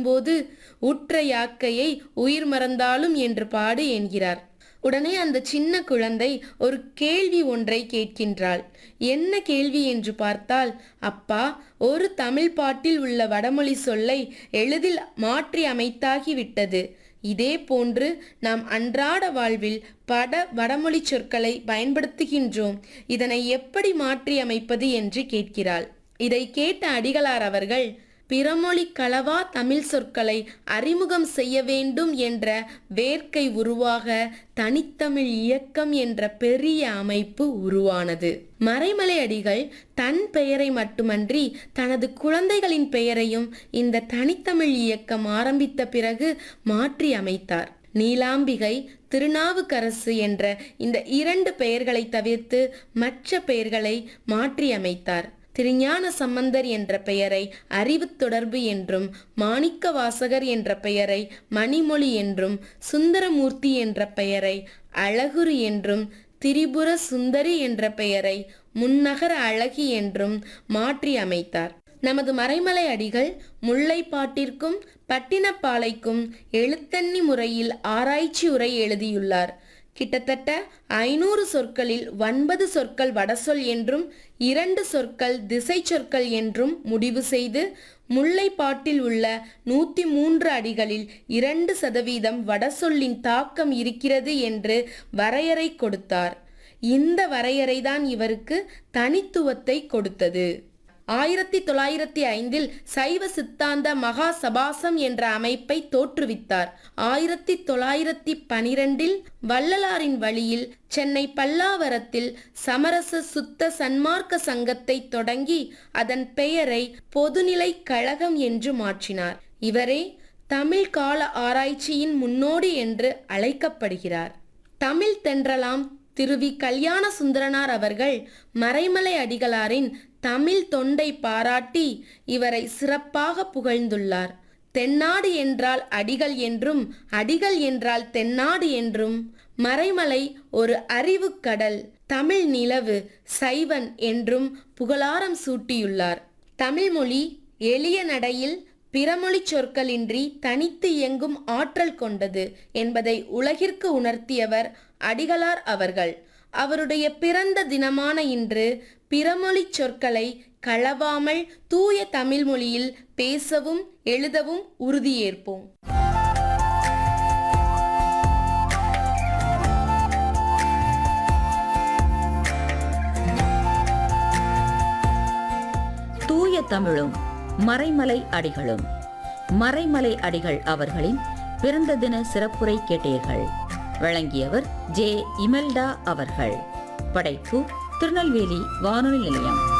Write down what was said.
பாடும்போது உற்ற யாக்கையை உயிர் மறந்தாலும் என்று பாடு என்கிறார் உடனே அந்த சின்ன குழந்தை ஒரு கேள்வி ஒன்றை கேட்கின்றாள் என்ன கேள்வி என்று பார்த்தால் அப்பா ஒரு தமிழ் பாட்டில் உள்ள வடமொழி சொல்லை எளிதில் மாற்றி அமைத்தாகிவிட்டது இதே போன்று நாம் அன்றாட வாழ்வில் பட வடமொழி சொற்களை பயன்படுத்துகின்றோம் இதனை எப்படி மாற்றி அமைப்பது என்று கேட்கிறாள் இதை கேட்ட அடிகளார் அவர்கள் பிறமொழி களவா தமிழ் சொற்களை அறிமுகம் செய்ய வேண்டும் என்ற வேர்க்கை உருவாக தனித்தமிழ் இயக்கம் என்ற பெரிய அமைப்பு உருவானது மறைமலை அடிகள் தன் பெயரை மட்டுமன்றி தனது குழந்தைகளின் பெயரையும் இந்த தனித்தமிழ் இயக்கம் ஆரம்பித்த பிறகு மாற்றி அமைத்தார் நீலாம்பிகை திருநாவுக்கரசு என்ற இந்த இரண்டு பெயர்களை தவிர்த்து மற்ற பெயர்களை மாற்றி அமைத்தார் திருஞான சம்பந்தர் என்ற பெயரை அறிவு தொடர்பு என்றும் மாணிக்க வாசகர் என்ற பெயரை மணிமொழி என்றும் சுந்தரமூர்த்தி என்ற பெயரை அழகுரு என்றும் திரிபுர சுந்தரி என்ற பெயரை முன்னகர அழகி என்றும் மாற்றி அமைத்தார் நமது மறைமலை அடிகள் முல்லைப்பாட்டிற்கும் பட்டினப்பாலைக்கும் எழுத்தண்ணி முறையில் ஆராய்ச்சி உரை எழுதியுள்ளார் கிட்டத்தட்ட ஐநூறு சொற்களில் ஒன்பது சொற்கள் வடசொல் என்றும் இரண்டு சொற்கள் திசை சொற்கள் என்றும் முடிவு செய்து முல்லைப்பாட்டில் உள்ள நூத்தி மூன்று அடிகளில் இரண்டு சதவீதம் வடசொல்லின் தாக்கம் இருக்கிறது என்று வரையறை கொடுத்தார் இந்த வரையறைதான் இவருக்கு தனித்துவத்தை கொடுத்தது ஆயிரத்தி தொள்ளாயிரத்தி ஐந்தில் சைவ சித்தாந்த மகா சபாசம் என்ற அமைப்பை தோற்றுவித்தார் ஆயிரத்தி தொள்ளாயிரத்தி பனிரெண்டில் வள்ளலாரின் வழியில் சென்னை பல்லாவரத்தில் சமரச சுத்த சன்மார்க்க சங்கத்தை தொடங்கி அதன் பெயரை பொதுநிலை கழகம் என்று மாற்றினார் இவரே தமிழ் கால ஆராய்ச்சியின் முன்னோடி என்று அழைக்கப்படுகிறார் தமிழ் தென்றலாம் திருவி கல்யாண சுந்தரனார் அவர்கள் மறைமலை அடிகளாரின் தமிழ் தொண்டை பாராட்டி இவரை சிறப்பாக புகழ்ந்துள்ளார் தென்னாடு என்றால் அடிகள் என்றும் அடிகள் என்றால் தென்னாடு என்றும் மறைமலை ஒரு அறிவுக் கடல் தமிழ் நிலவு சைவன் என்றும் புகழாரம் சூட்டியுள்ளார் தமிழ்மொழி எளிய நடையில் பிறமொழி சொற்களின்றி தனித்து இயங்கும் ஆற்றல் கொண்டது என்பதை உலகிற்கு உணர்த்தியவர் அடிகளார் அவர்கள் அவருடைய பிறந்த தினமான இன்று பிறமொழி சொற்களை களவாமல் தூய தமிழ் மொழியில் பேசவும் எழுதவும் உறுதியேற்போம் தூய தமிழும் மறைமலை அடிகளும் மறைமலை அடிகள் அவர்களின் பிறந்த தின சிறப்புரை கேட்டீர்கள் வழங்கியவர் ஜே இமெல்டா அவர்கள் படைப்பு திருநெல்வேலி வானொலி நிலையம்